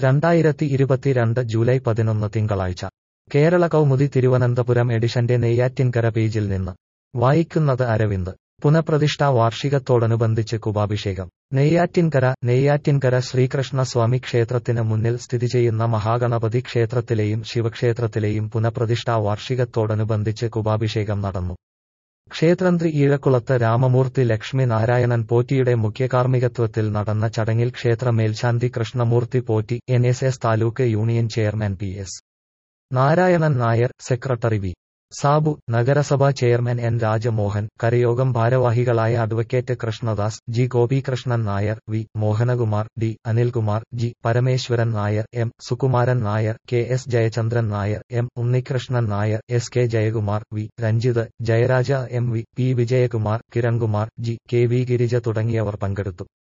രണ്ടായിരത്തി ഇരുപത്തിരണ്ട് ജൂലൈ പതിനൊന്ന് തിങ്കളാഴ്ച കേരള കൗമുദി തിരുവനന്തപുരം എഡിഷന്റെ നെയ്യാറ്റിൻകര പേജിൽ നിന്ന് വായിക്കുന്നത് അരവിന്ദ് പുനഃപ്രതിഷ്ഠാ വാർഷികത്തോടനുബന്ധിച്ച് കുപാഭിഷേകം നെയ്യാറ്റിൻകര നെയ്യാറ്റിൻകര ശ്രീകൃഷ്ണസ്വാമി ക്ഷേത്രത്തിന് മുന്നിൽ സ്ഥിതി ചെയ്യുന്ന മഹാഗണപതി ക്ഷേത്രത്തിലെയും ശിവക്ഷേത്രത്തിലെയും പുനഃപ്രതിഷ്ഠാ വാർഷികത്തോടനുബന്ധിച്ച് കുപാഭിഷേകം നടന്നു ക്ഷേത്രന്ത്രി ഈഴക്കുളത്ത് രാമമൂർത്തി ലക്ഷ്മി നാരായണൻ പോറ്റിയുടെ മുഖ്യകാർമ്മികത്വത്തിൽ നടന്ന ചടങ്ങിൽ ക്ഷേത്ര മേൽശാന്തി Krishnamurthy Potti N S S taluk union chairman P S Narayanan Nair secretary V Sabu നഗരസഭാ ചെയർമാൻ എൻ രാജമോഹൻ കരയോഗം ഭാരവാഹികളായ advocate Krishnadas G Gopikrishnan Nair V Mohanakumar D Anilkumar G Parameswaran Nair M Sukumaran Nair K S Jayachandran Nair M Unnikrishnan Nair S K Jayakumar V Ranjith Jayaraja M V P Vijayakumar Kirankumar G K V Girija തുടങ്ങിയവർ പങ്കെടുത്തു